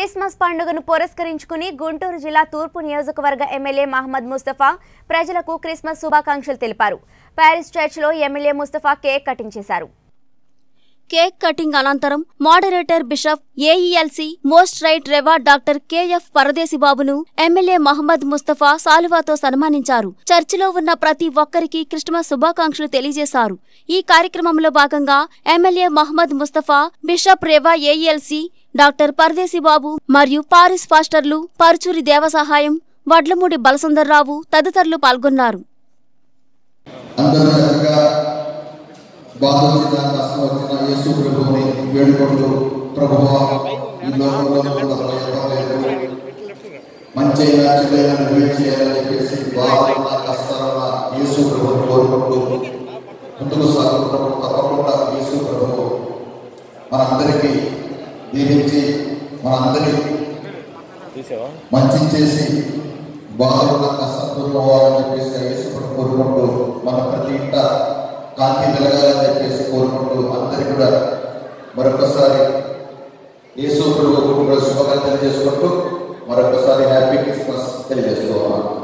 Christmas పండుగను పురస్కరించుకుని గుంటూరు జిల్లా తూర్పు నియోజకవర్గ ఎమ్మెల్యే మహమ్మద్ ముస్తఫా ప్రజలకు క్రిస్మస్ శుభాకాంక్షలు తెలిపారు ప్యారిస్ చర్చ్లో ఎమ్మెల్యే ముస్తఫా కేక్ కటింగ్ చేశారు కేక్ కటింగ్ అనంతరం moderator bishop AELC most right రెవా డాక్టర్ కెఎఫ్ పరదేశి బాబును ఎమ్మెల్యే మహమ్మద్ ముస్తఫా సాలువాతో సన్మానించారు చర్చిలో ఉన్న ప్రతి ఒక్కరికి క్రిస్మస్ శుభాకాంక్షలు తెలియజేశారు ఈ కార్యక్రమంలో భాగంగా ఎమ్మెల్యే మహమ్మద్ ముస్తఫా బిషప్ రెవా ఏఈఎల్సీ డాక్టర్ పరదేశి బాబు మరియు పారిస్ ఫాస్టర్లు పరుచూరి దేవసహాయం వడ్లమూడి బలసుందర్రావు తదితరులు పాల్గొన్నారు అందరూ చక్కగా బాధ వచ్చిన కష్టం వచ్చిన యేసు ప్రభువుని వేడుకుంటూ ప్రభువ ఈ లోకంలో కూడా భయపడలేదు మంచైనా చెడైనా నువ్వే చేయాలని చెప్పేసి బాధలున్న కష్టాలున్న యేసు ప్రభువుని కోరుకుంటూ ముందుకు సాగు ప్రభు తప్పకుండా యేసు ప్రభువు మనందరికీ దీవించి మనందరి మంచి చేసి బాధలున్న కష్టం దూరమవ్వాలని చెప్పేసి యేసు ప్రభు కోరుకుంటూ మన ప్రతి ఇంట కాంతి వెలగాలని చెప్పేసి కోరుకుంటూ అందరి కూడా మరొకసారి యేసు ప్రభు శుభాకాంక్షలు తెలియజేసుకుంటూ మరొకసారి హ్యాపీ క్రిస్మస్ తెలియజేస్తూ ఉన్నాను